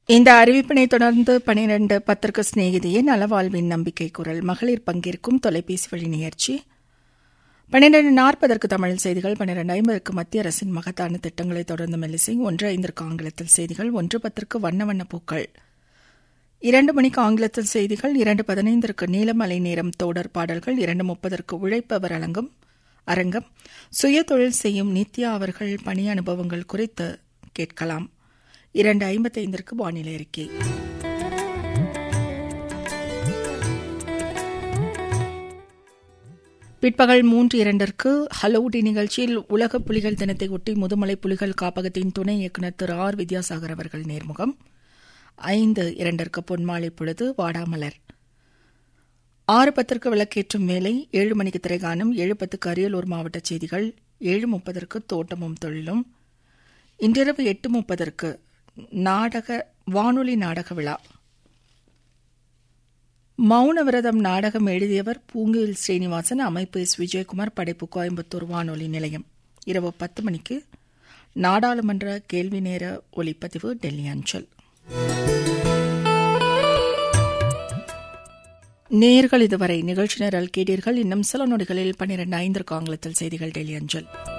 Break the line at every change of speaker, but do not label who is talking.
இந்த அறிவிப்பினை தொடர்ந்து பனிரெண்டு பத்திற்கு சிநேகிதியே நலவாழ்வின் நம்பிக்கை குரல் மகளிர் பங்கேற்கும் தொலைபேசி வழி நிகழ்ச்சி பன்னிரண்டு நாற்பதற்கு தமிழ் செய்திகள் பன்னிரண்டு ஐம்பதற்கு மத்திய அரசின் மகத்தான திட்டங்களை தொடர்ந்து மெல்லிசை ஒன்று ஐந்திற்கு ஆங்கிலத்தில் செய்திகள் ஒன்று பத்திற்கு வண்ண வண்ண பூக்கள் இரண்டு மணிக்கு ஆங்கிலத்தில் செய்திகள் இரண்டு பதினைந்திற்கு நீலமலை நேரம் தோடர் பாடல்கள் இரண்டு முப்பதற்கு உழைப்பவர் அலங்கம் அரங்கம் சுய தொழில் செய்யும் நித்யா அவர்கள் பணி அனுபவங்கள் குறித்து கேட்கலாம் இரண்டு ஐம்பத்தைந்திற்கு வானிலை அறிக்கை பிற்பகல் மூன்று இரண்டிற்கு ஹலோடி நிகழ்ச்சியில் உலக புலிகள் தினத்தை ஒட்டி முதுமலை புலிகள் காப்பகத்தின் துணை இயக்குநர் திரு ஆர் வித்யாசாகர் அவர்கள் நேர்முகம் ஐந்து இரண்டிற்கு பொன்மாலை பொழுது வாடாமலர் ஆறு பத்திற்கு விளக்கேற்றும் வேலை ஏழு மணிக்கு திரைகாணும் ஏழு பத்துக்கு அரியலூர் மாவட்ட செய்திகள் ஏழு முப்பதற்கு தோட்டமும் தொழிலும் இன்றிரவு எட்டு முப்பதற்கு நாடக வானொலி நாடக விழா மௌன விரதம் நாடகம் எழுதியவர் பூங்குயில் ஸ்ரீனிவாசன் அமைப்பு எஸ் விஜயகுமார் படைப்பு கோயம்புத்தூர் வானொலி நிலையம் இரவு பத்து மணிக்கு நாடாளுமன்ற கேள்வி நேர ஒலிப்பதிவு டெல்லி அஞ்சல் நேர்கள் இதுவரை நிகழ்ச்சி நேரல் கேட்டீர்கள் இன்னும் சில நொடிகளில் பன்னிரண்டு ஐந்திற்கு ஆங்கிலத்தில் செய்திகள் டெல்லி அஞ்சல்